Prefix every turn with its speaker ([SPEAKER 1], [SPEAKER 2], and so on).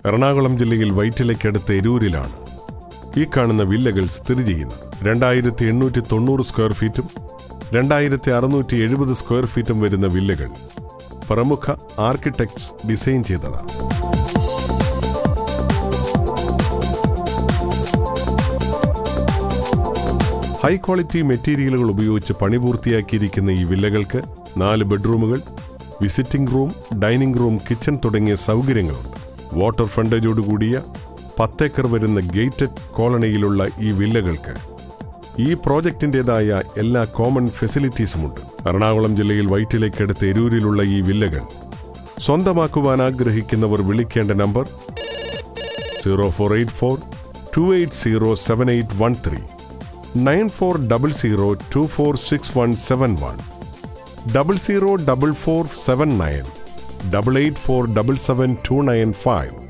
[SPEAKER 1] എറണാകുളം ജില്ലയിൽ വൈറ്റിലയ്ക്കടുത്ത് എരൂരിലാണ് ഈ കാണുന്ന വില്ലകൾ സ്ഥിതി ചെയ്യുന്നത് രണ്ടായിരത്തി എണ്ണൂറ്റി തൊണ്ണൂറ് സ്ക്വയർ ഫീറ്റും രണ്ടായിരത്തി അറുന്നൂറ്റി എഴുപത് സ്ക്വയർ ഫീറ്റും വരുന്ന വില്ലകൾ പ്രമുഖ ആർക്കിടെക്ട്സ് ഡിസൈൻ ചെയ്തതാണ് ഹൈ ക്വാളിറ്റി മെറ്റീരിയലുകൾ ഉപയോഗിച്ച് പണി പൂർത്തിയാക്കിയിരിക്കുന്ന ഈ വില്ലകൾക്ക് നാല് ബെഡ്റൂമുകൾ visiting room dining room kitchen തുടങ്ങിയ സൗകര്യങ്ങളുണ്ട് വാട്ടർ ഫ്രണ്ടേജോടുകൂടിയ പത്തേക്കർ വരുന്ന ഗേറ്റഡ് കോളനിയിലുള്ള ഈ വില്ലകൾക്ക് ഈ പ്രോജക്റ്റിൻ്റെതായ എല്ലാ കോമൺ ഫെസിലിറ്റീസുമുണ്ട് എറണാകുളം ജില്ലയിൽ വൈറ്റിലേക്കടുത്ത് എരൂരിലുള്ള ഈ വില്ലകൾ സ്വന്തമാക്കുവാൻ ആഗ്രഹിക്കുന്നവർ വിളിക്കേണ്ട number zero four eight four two eight zero seven eight one three nine four double zero two four six one seven one double zero double four seven nine double eight four double seven two nine five